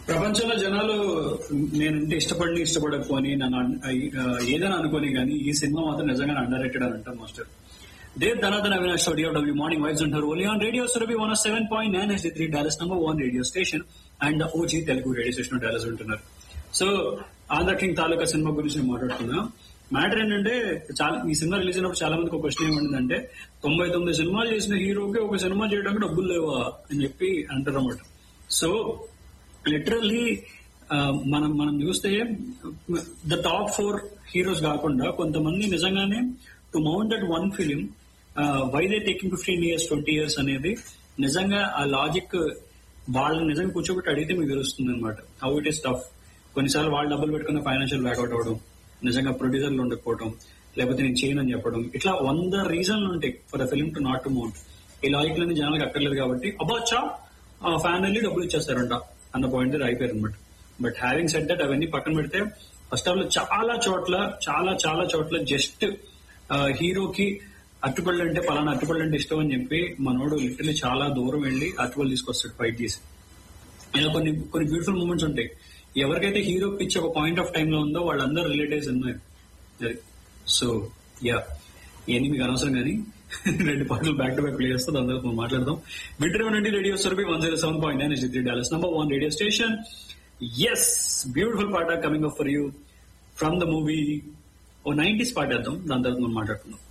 ప్రపంచంలో జనాలు నేనంటే ఇష్టపడి ఇష్టపడకపోని నన్ను అన్- ఆ, ఏదైనా అనుకోని కానీ ఈ సినిమా మాత్రం నిజంగా అండర్ రేటెడ్ అని అంటారు మాస్టర్ దేవ్ ధనాథన్ Avinash studio W morning vibes ఉంటారు only on radio Surabhi one seven point nine S three Dallas number one radio station and OG Telugu radio station Dallas ఉంటున్నారు సో ఆంధ్ర కింగ్ తాలూకా సినిమా గురించి నేను మాట్లాడుతున్నా మ్యాటర్ ఏంటంటే చాలా ఈ సినిమా రిలీజ్ అయినప్పుడు చాలా మందికి ఒక క్వశ్చన్ ఏమంటుందంటే తొంభై తొమ్మిది సినిమాలు చేసిన హీరోకి ఒక సినిమా చేయడానికి డబ్బులు లేవా అని చెప్పి అంటారు అన్నమాట సో లిటరల్లీ మనం మనం చూస్తే ద టాప్ ఫోర్ హీరోస్ కాకుండా కొంతమంది నిజంగానే to mount that one film why they taking fifteen years twenty years అనేది నిజంగా ఆ లాజిక్ వాళ్ళని నిజంగా కూర్చోబెట్టి అడిగితే మీకు తెలుస్తుంది అనమాట హౌ ఇట్ ఈస్ టఫ్ కొన్నిసార్లు వాళ్ళు డబ్బులు పెట్టుకున్న ఫైనాన్షియల్ బ్యాక్అవుట్ అవ్వడం నిజంగా ప్రొడ్యూసర్లు ఉండకపోవడం లేకపోతే నేను చేయను అని చెప్పడం ఇట్లా వంద రీజన్లు ఉంటాయి for a film to not to mount ఈ లాజిక్ లన్నీ జనాలకు అక్కర్లేదు కాబట్టి అబాచా ఫ్యాన్ వెళ్ళి డబ్బులు ఇచ్చేస్తారంట అన్న పాయింట్ దగ్గర అయిపోయారు అనమాట బట్ హ్యావింగ్ సెట్ దట్ అవన్నీ పక్కన పెడితే ఫస్ట్ ఆఫ్ ఆల్ చాలా చోట్ల చాలా చాలా చోట్ల జస్ట్ హీరోకి అట్టుపళ్ళు అంటే పలానా అట్టుపళ్ళు అంటే ఇష్టం అని చెప్పి మనోడు లిటరలీ చాలా దూరం వెళ్ళి అట్టుపళ్ళు తీసుకొస్తాడు ఫైట్ చేసి ఇలా కొన్ని కొన్ని బ్యూటిఫుల్ మూమెంట్స్ ఉంటాయి ఎవరికైతే హీరో పిచ్ ఒక పాయింట్ ఆఫ్ టైం లో ఉందో వాళ్ళందరూ రిలేటివ్స్ ఉన్నాయి సో యా ఇవన్నీ మీకు అనవసరం కానీ రెండు పాటలు బ్యాక్ టు బ్యాక్ ప్లే చేస్తే దాని తర్వాత మనం మాట్లాడదాం వింటర్ నుండి radio Surabhi one zero seven point nine three dollars number one radio station yes beautiful పాట coming up for you from the movie ఓ నైన్టీస్ పాట వేద్దాం దాని తర్వాత మనం మాట్లాడుకుందాం